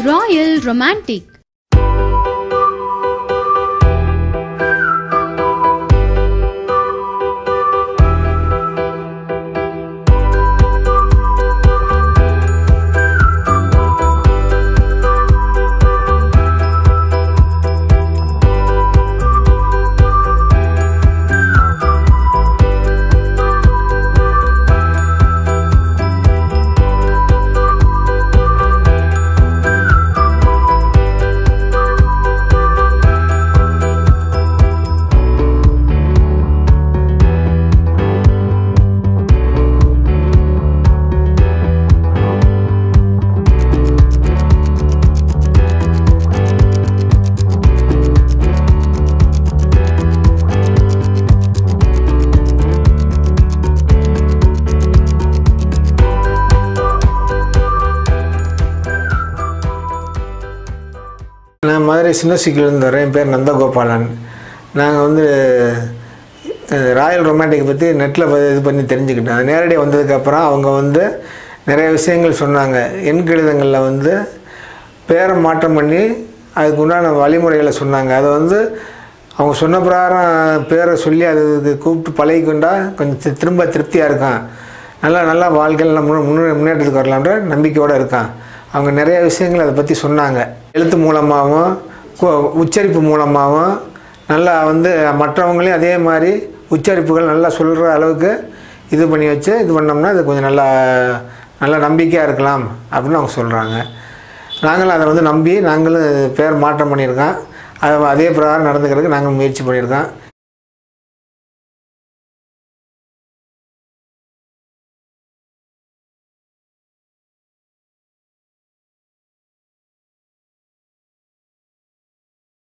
Royal Romantic நான் மதுரை சின்னசிக்கிலேருந்து வரேன் என் பேர் நந்தகோபாலன் நாங்கள் வந்து அஹ், ராயல் ரொமான்டிக் பற்றி நெட்டில் இது பண்ணி தெரிஞ்சுக்கிட்டோம் அது நேரடியாக வந்ததுக்கப்புறம் அவங்க வந்து நிறைய விஷயங்கள் சொன்னாங்க எண் கடிதங்களில் வந்து பேரை மாற்றம் பண்ணி அதுக்கு உண்டான வழிமுறைகளை சொன்னாங்க அதை வந்து அவங்க சொன்ன பிரகாரம் பேரை சொல்லி அதுக்கு கூப்பிட்டு பழகிக்கொண்டா கொஞ்சம் தி- திரும்ப திருப்தியாக இருக்கான் நல்லா நல்லா வாழ்க்கையில் முன்னே முன்னே முன்னேற்றத்துக்கு வரலான்ற நம்பிக்கையோடு இருக்கான் அவங்க நிறைய விஷயங்கள் அதை பற்றி சொன்னாங்க எழுத்து மூலமாகவும் கு- உச்சரிப்பு மூலமாகவும் நல்லா வந்து மற்றவங்களையும் அதே மாதிரி உச்சரிப்புகள் நல்லா சொல்கிற அளவுக்கு இது பண்ணி வச்சு இது பண்ணோம்னா அது கொஞ்சம் நல்லா நல்லா நம்பிக்கையாக இருக்கலாம் அப்படின்னு அவங்க சொல்கிறாங்க நாங்களும் அதை வந்து நம்பி நாங்களும் பேர் மாற்றம் பண்ணியிருக்கோம் அது அதே பிரகாரம் நடந்துக்கிறதுக்கு நாங்கள் முயற்சி பண்ணியிருக்கோம்